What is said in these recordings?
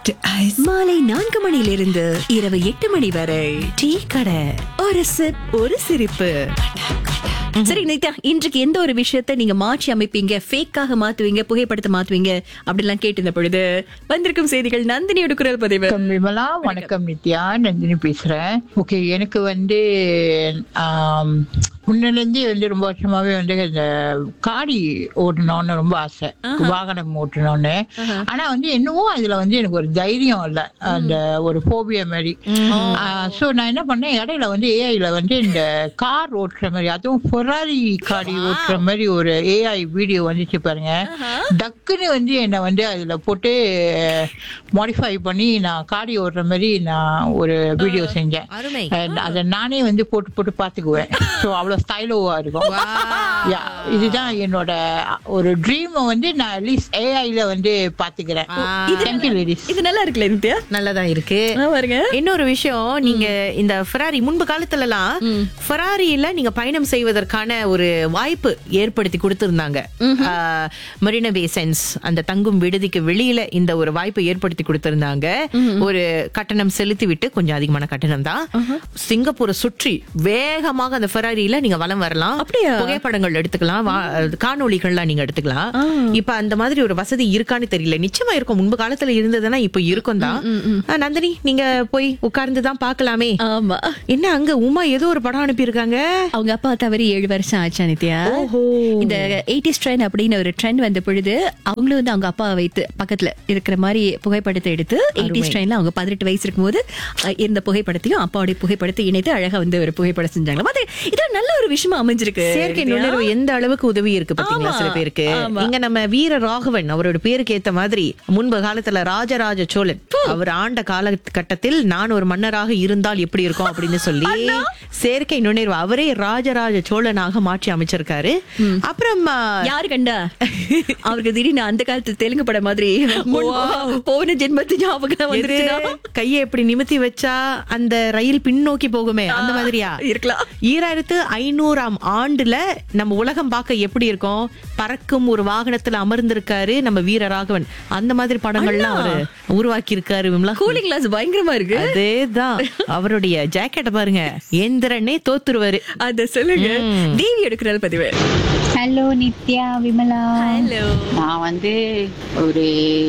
Ice மாலை நான்கு மணியிலிருந்து இரவு எட்டு மணி வரை டீ கடை ஒரு சிப் ஒரு சிரிப்பு சரி நித்யா இன்றைக்கு எந்த ஒரு விஷயத்த நீங்க மாற்றி அமைப்பீங்க ஃபேக்காக மாத்துவீங்க புகைப்படத்தை மாத்துவீங்க அப்படிலாம் கேட்டு பொழுது வந்திருக்கும் செய்திகள் நந்தினியோட குரல் பதிவு வணக்கம் விமலா வணக்கம் நித்யா நந்தினி பேசுறேன் ஓகே எனக்கு வந்து ஆம், முன்னிலிருந்தே வந்து ரொம்ப வருஷமாவே வந்து இந்த காடி ஓட்டணும்னு ரொம்ப ஆசை வாகனம் ஓட்டணும்னு ஆனா வந்து என்னவோ அதுல வந்து எனக்கு ஒரு தைரியம் இல்ல அந்த ஒரு போபியா மாதிரி சோ நான் என்ன பண்ணேன் இடையில வந்து ஏஐல வந்து இந்த கார் ஓட்டுற மாதிரி அதுவும் ஃபெராரி காடி ஓட்டுற மாதிரி ஒரு ஏஐ வீடியோ வந்துச்சு பாருங்க டக்குன்னு வந்து என்னை வந்து அதுல போட்டு மாடிஃபை பண்ணி நான் காடி ஓடுற மாதிரி நான் ஒரு வீடியோ செஞ்சேன் அருமை And அதை நானே வந்து போட்டு போட்டு பாத்துக்குவேன் ஸோ அவ்வளோ ஸ்டைலோவா இருக்கும் Yeah, இதுதான் என்னோட ஒரு ட்ரீமை வந்து நான் அட்லீஸ்ட் ஏஐல வந்து பாத்துக்கிறேன் தேங்க்யூ லேடிஸ் இது நல்லா இருக்குல்ல நித்யா நல்லதா இருக்கு ஆ, பாருங்க இன்னொரு விஷயம் நீங்க இந்த ஃபெராரி முன்பு காலத்துல எல்லாம் ஃபெராரியில நீங்க பயணம் செய்வதற்கான ஒரு வாய்ப்பு ஏற்படுத்தி கொடுத்திருந்தாங்க மரினா பேசன்ஸ் அந்த தங்கும் விடுதிக்கு வெளியில இந்த ஒரு வாய்ப்பு ஏற்படுத்தி கொடுத்திருந்தாங்க ஒரு கட்டணம் செலுத்தி விட்டு கொஞ்சம் அதிகமான கட்டணம் தான் சிங்கப்பூரை சுற்றி வேகமாக அந்த ஃபெராரியில நீங்க வலம் வரலாம் அப்படியா? புகைப்படங்கள் எடுத்துக்கலாம் வா- காணொளிகள்லாம் நீங்க எடுத்துக்கலாம் இப்ப அந்த மாதிரி ஒரு வசதி இருக்கான்னு தெரியல நிச்சயமா இருக்கும் முன்பு காலத்துல இருந்ததுன்னா இப்ப இருக்கும் தான் ஆ, நந்தினி நீங்க போய் உட்கார்ந்து தான் பாக்கலாமே ஆமா என்ன அங்க உமா ஏதோ ஒரு படம் அனுப்பியிருக்காங்க அவங்க அப்பா தவறி ஏழு வருஷம் ஆச்சா நித்யா ஓஹோ. இந்த எயிட்டிஸ் ட்ரெண்ட் அப்படின்னு ஒரு ட்ரெண்ட் வந்த பொழுது அவங்களும் வந்து அவங்க அப்பா வைத்து பக்கத்துல இருக்கிற மாதிரி புகைப்படத்தை எடுத்து எயிட்டிஸ் ட்ரெண்ட்ல அவங்க பதினெட்டு வயசு இருக்கும்போது அஹ், இருந்த புகைப்படத்தையும் அப்பாவுடைய புகைப்படத்தை இணைத்து அழகா வந்து ஒரு புகைப்படம் செஞ்சாங்க அது இது நல்ல ஒரு விஷயமா அமைஞ்சிருக்கு செயற்கை நித்யா. நுண்ணறிவு எந்த அளவுக்கு உதவி இருக்கு பாத்தீங்களா ஆமா, சில பேருக்கு ஆமா. இங்க நம்ம வீர ராகவன் அவரோட பேருக்கு ஏத்த மாதிரி முன்பு காலத்துல ராஜராஜ சோழன் அவர் ஆண்ட காலகட்டத்தில் நான் ஒரு மன்னராக இருந்தால் எப்படி இருக்கும் அப்படின்னு சொல்லி செயற்கை நுண்ணறிவு அவரே ராஜராஜ சோழனாக மாற்றி அமைச்சிருக்காரு அப்புறம் ஆ, யாரு கண்டா அவருக்கு திடீர்னு அந்த காலத்து தெலுங்கு படம் மாதிரி முன் போன ஜென்மத்து ஞாபகம் எது? வந்துருச்சுன்னா கையை எப்படி நிமித்தி வச்சா அந்த ரயில் பின்னோக்கி போகுமே அந்த மாதிரியா இருக்கலாம் ஈராயிரத்து ஐநூறாம் ஆண்டுல நம்ம உலகம் பார்க்க எப்படி இருக்கும் பறக்கும் ஒரு வாகனத்துல அமர்ந்திருக்காரு நம்ம வீரராகவன் அந்த மாதிரி படங்கள்லாம் அவரு உருவாக்கி இருக்காரு விமலா கூலிங் கிளாஸ் பயங்கரமா இருக்கு அதேதான் அவருடைய ஜாக்கெட்டை பாருங்க எந்திரனே தோத்துருவாரு அத சொல்லுங்க தேவி எடுக்கிற பதிவு ஹலோ நித்யா விமலா ஹலோ நான் வந்து ஒரு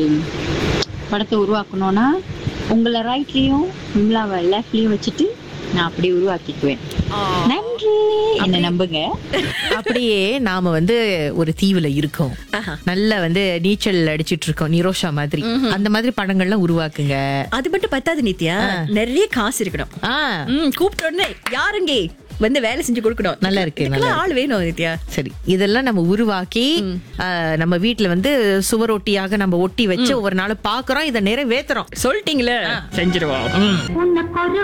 படத்தை உருவாக்கணும்னா உங்களை ரைட்லயும் விமலாவை லெஃப்ட்லயும் வச்சுட்டு நான் அப்படி உருவாக்கிக்குவேன் நன்றி என்ன நம்புங்க அப்படியே நாம வந்து ஒரு தீவுல இருக்கோம் நல்ல வந்து நீச்சல் அடிச்சிட்டு இருக்கோம் நிரோஷா மாதிரி அந்த மாதிரி படங்கள்லாம் உருவாக்குங்க அது மட்டும் பத்தாது நித்யா நிறைய காசு இருக்கணும் ஆ ம், கூப்பிட்ட உடனே யாருங்க வந்து வேலை செஞ்சு கொடுக்கணும் நல்லா இருக்கு, இதுக்கெல்லாம் ஆள் வேணும் நித்யா சரி இதெல்லாம் நம்ம உருவாக்கி ஆ, நம்ம வீட்ல வந்து சுவரொட்டியாக நம்ம ஒட்டி வச்சு ஒவ்வொரு நாளும் பாக்குறோம் இதை நிறைவேத்துறோம் சொல்லிட்டீங்களே செஞ்சிருவோம் உனக்கு ஒரு